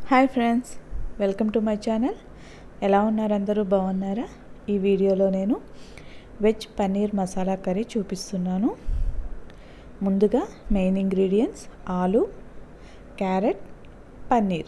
hi friends welcome to my channel ఎలా ఉన్నారు అందరూ బాగున్నారా ఈ వీడియోలో నేను వెజ్ పన్నీర్ మసాలా కర్రీ చూపిస్తున్నాను ముందుగా మెయిన్ ఇంగ్రీడియంట్స్ ఆలు క్యారెట్ పన్నీర్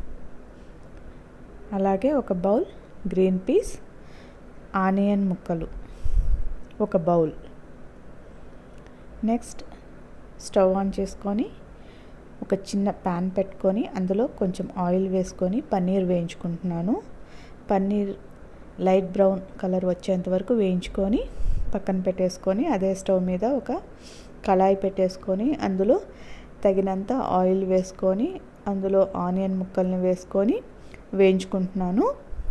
అలాగే ఒక బౌల్ గ్రీన్ పీస్ ఆనియన్ ముక్కలు ఒక బౌల్ నెక్స్ట్ స్టవ్ ఆన్ చేసుకొని ఒక చిన్న ప్యాన్ పెట్టుకొని అందులో కొంచెం ఆయిల్ వేసుకొని పన్నీర్ వేయించుకుంటున్నాను పన్నీర్ లైట్ బ్రౌన్ కలర్ వచ్చేంత వరకు వేయించుకొని పక్కన పెట్టేసుకొని అదే స్టవ్ మీద ఒక కళాయి పెట్టేసుకొని అందులో తగినంత ఆయిల్ వేసుకొని అందులో ఆనియన్ ముక్కల్ని వేసుకొని వేయించుకుంటున్నాను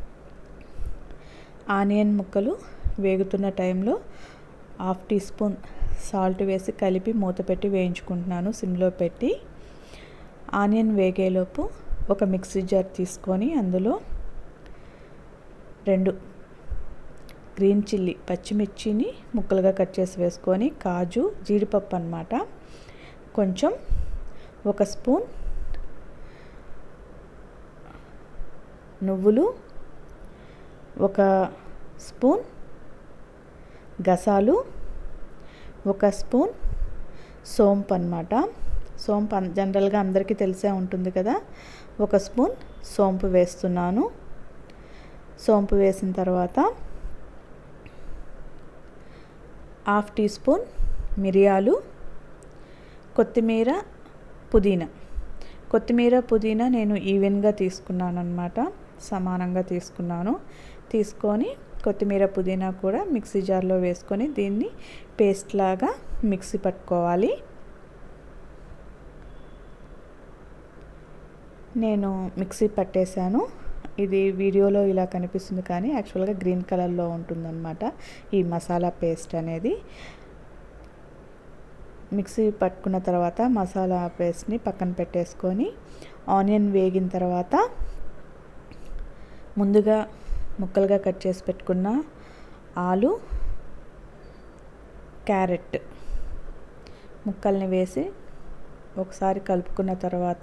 ఆనియన్ ముక్కలు వేగుతున్న టైంలో హాఫ్ టీ స్పూన్ సాల్ట్ వేసి కలిపి మూత పెట్టి వేయించుకుంటున్నాను సిమ్లో పెట్టి ఆనియన్ వేగేలోపు ఒక మిక్సీ జార్ తీసుకొని అందులో రెండు గ్రీన్ చిల్లీ పచ్చిమిర్చిని ముక్కలుగా కట్ చేసి వేసుకొని కాజు జీడిపప్పు అనమాట కొంచెం ఒక స్పూన్ నువ్వులు ఒక స్పూన్ గసాలు ఒక స్పూన్ సోంపు అనమాట సోంపు జనరల్గా అందరికీ తెలిసే ఉంటుంది కదా ఒక స్పూన్ సోంపు వేస్తున్నాను సోంపు వేసిన తర్వాత హాఫ్ టీ స్పూన్ మిరియాలు కొత్తిమీర పుదీనా కొత్తిమీర పుదీనా నేను ఈవెన్గా తీసుకున్నాను అనమాట సమానంగా తీసుకున్నాను తీసుకొని కొత్తిమీర పుదీనా కూడా మిక్సీ జార్లో వేసుకొని దీన్ని పేస్ట్ లాగా మిక్సీ పట్టుకోవాలి నేను మిక్సీ పట్టేశాను ఇది వీడియోలో ఇలా కనిపిస్తుంది కానీ యాక్చువల్గా గ్రీన్ కలర్లో ఉంటుందన్నమాట ఈ మసాలా పేస్ట్ అనేది మిక్సీ పట్టుకున్న తర్వాత మసాలా పేస్ట్ని పక్కన పెట్టేసుకొని ఆనియన్ వేగిన తర్వాత ముందుగా ముక్కలుగా కట్ చేసి పెట్టుకున్న ఆలు క్యారెట్ ముక్కల్ని వేసి ఒకసారి కలుపుకున్న తర్వాత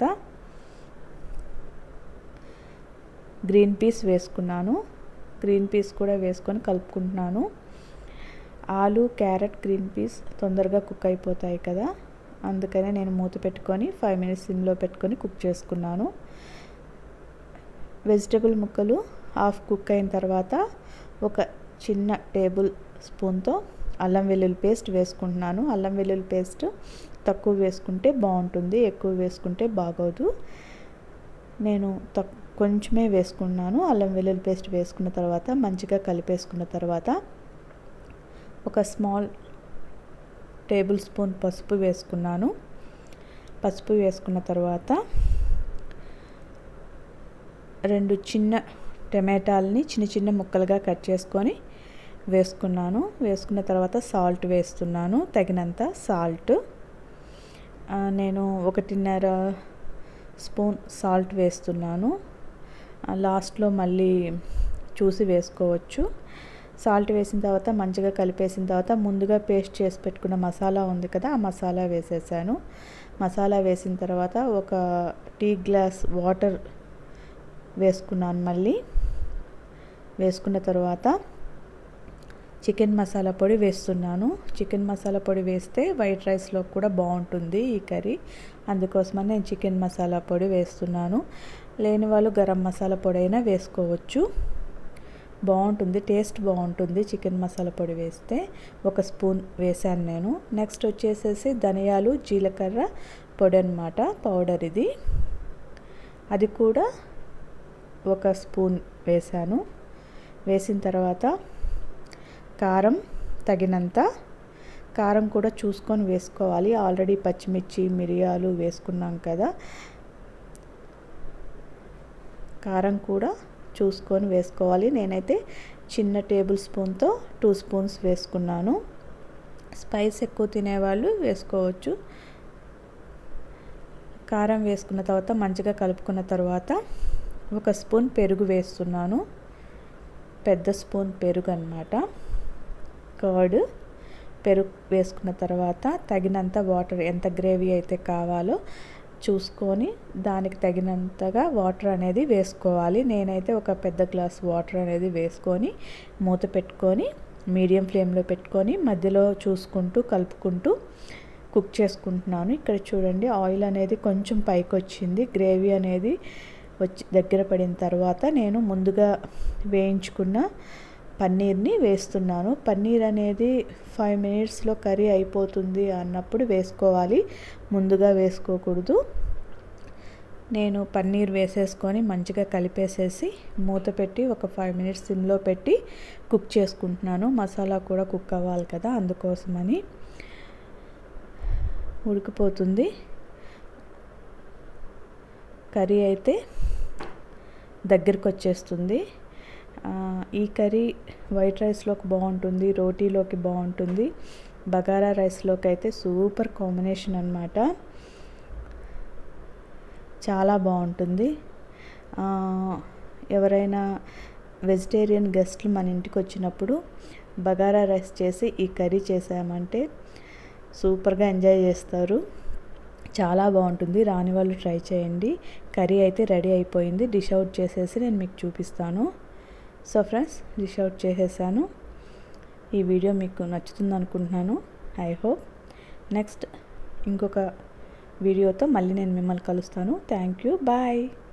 గ్రీన్ పీస్ వేసుకున్నాను గ్రీన్ పీస్ కూడా వేసుకొని కలుపుకుంటున్నాను ఆలు క్యారెట్ గ్రీన్ పీస్ తొందరగా కుక్ అయిపోతాయి కదా అందుకనే నేను మూత పెట్టుకొని ఫైవ్ మినిట్స్ సిమ్లో పెట్టుకొని కుక్ చేసుకున్నాను వెజిటబుల్ ముక్కలు హాఫ్ కుక్ అయిన తర్వాత ఒక చిన్న టేబుల్ స్పూన్తో అల్లం వెల్లుల్లి పేస్ట్ వేసుకుంటున్నాను అల్లం వెల్లుల్లి పేస్ట్ తక్కువ వేసుకుంటే బాగుంటుంది ఎక్కువ వేసుకుంటే బాగోదు నేను తక్ కొంచెమే వేసుకున్నాను అల్లం వెల్లుల్లి పేస్ట్ వేసుకున్న తర్వాత మంచిగా కలిపేసుకున్న తర్వాత ఒక స్మాల్ టేబుల్ స్పూన్ పసుపు వేసుకున్నాను పసుపు వేసుకున్న తర్వాత రెండు చిన్న టమాటాలని చిన్న చిన్న ముక్కలుగా కట్ చేసుకొని వేసుకున్నాను వేసుకున్న తర్వాత సాల్ట్ వేస్తున్నాను తగినంత సాల్ట్ నేను ఒకటిన్నర స్పూన్ సాల్ట్ వేస్తున్నాను లాస్ట్లో మళ్ళీ చూసి వేసుకోవచ్చు సాల్ట్ వేసిన తర్వాత మంచిగా కలిపేసిన తర్వాత ముందుగా పేస్ట్ చేసి పెట్టుకున్న మసాలా ఉంది కదా ఆ మసాలా వేసేసాను మసాలా వేసిన తర్వాత ఒక టీ గ్లాస్ వాటర్ వేసుకున్నాను మళ్ళీ వేసుకున్న తర్వాత చికెన్ మసాలా పొడి వేస్తున్నాను చికెన్ మసాలా పొడి వేస్తే వైట్ రైస్లో కూడా బాగుంటుంది ఈ కర్రీ అందుకోసమని నేను చికెన్ మసాలా పొడి వేస్తున్నాను లేని వాళ్ళు గరం మసాలా పొడి అయినా వేసుకోవచ్చు బాగుంటుంది టేస్ట్ బాగుంటుంది చికెన్ మసాలా పొడి వేస్తే ఒక స్పూన్ వేసాను నేను నెక్స్ట్ వచ్చేసేసి ధనియాలు జీలకర్ర పొడి అనమాట పౌడర్ ఇది అది కూడా ఒక స్పూన్ వేసాను వేసిన తర్వాత కారం తగినంత కారం కూడా చూసుకొని వేసుకోవాలి ఆల్రెడీ పచ్చిమిర్చి మిరియాలు వేసుకున్నాం కదా కారం కూడా చూసుకొని వేసుకోవాలి నేనైతే చిన్న టేబుల్ స్పూన్తో టూ స్పూన్స్ వేసుకున్నాను స్పైస్ ఎక్కువ తినేవాళ్ళు వేసుకోవచ్చు కారం వేసుకున్న తర్వాత మంచిగా కలుపుకున్న తర్వాత ఒక స్పూన్ పెరుగు వేస్తున్నాను పెద్ద స్పూన్ పెరుగు అనమాట కర్డ్ పెరుగు వేసుకున్న తర్వాత తగినంత వాటర్ ఎంత గ్రేవీ అయితే కావాలో చూసుకొని దానికి తగినంతగా వాటర్ అనేది వేసుకోవాలి నేనైతే ఒక పెద్ద గ్లాస్ వాటర్ అనేది వేసుకొని మూత పెట్టుకొని మీడియం ఫ్లేమ్లో పెట్టుకొని మధ్యలో చూసుకుంటూ కలుపుకుంటూ కుక్ చేసుకుంటున్నాను ఇక్కడ చూడండి ఆయిల్ అనేది కొంచెం పైకి వచ్చింది గ్రేవీ అనేది వచ్చి దగ్గర పడిన తర్వాత నేను ముందుగా వేయించుకున్న పన్నీర్ని వేస్తున్నాను పన్నీర్ అనేది ఫైవ్ మినిట్స్లో కర్రీ అయిపోతుంది అన్నప్పుడు వేసుకోవాలి ముందుగా వేసుకోకూడదు నేను పన్నీర్ వేసేసుకొని మంచిగా కలిపేసేసి మూత పెట్టి ఒక ఫైవ్ మినిట్స్ సిమ్లో పెట్టి కుక్ చేసుకుంటున్నాను మసాలా కూడా కుక్ అవ్వాలి కదా అందుకోసమని ఉడికిపోతుంది కర్రీ అయితే దగ్గరికి వచ్చేస్తుంది ఈ కర్రీ వైట్ రైస్లోకి బాగుంటుంది రోటీలోకి బాగుంటుంది బగారా రైస్లోకి అయితే సూపర్ కాంబినేషన్ అనమాట చాలా బాగుంటుంది ఎవరైనా వెజిటేరియన్ గెస్ట్లు మన ఇంటికి వచ్చినప్పుడు బగారా రైస్ చేసి ఈ కర్రీ చేసామంటే సూపర్గా ఎంజాయ్ చేస్తారు చాలా బాగుంటుంది రాని వాళ్ళు ట్రై చేయండి కర్రీ అయితే రెడీ అయిపోయింది డిష్ అవుట్ చేసేసి నేను మీకు చూపిస్తాను సో ఫ్రెండ్స్ డిష్ అవుట్ చేసేసాను ఈ వీడియో మీకు నచ్చుతుంది అనుకుంటున్నాను ఐ హోప్ నెక్స్ట్ ఇంకొక వీడియోతో మళ్ళీ నేను మిమ్మల్ని కలుస్తాను థ్యాంక్ యూ బాయ్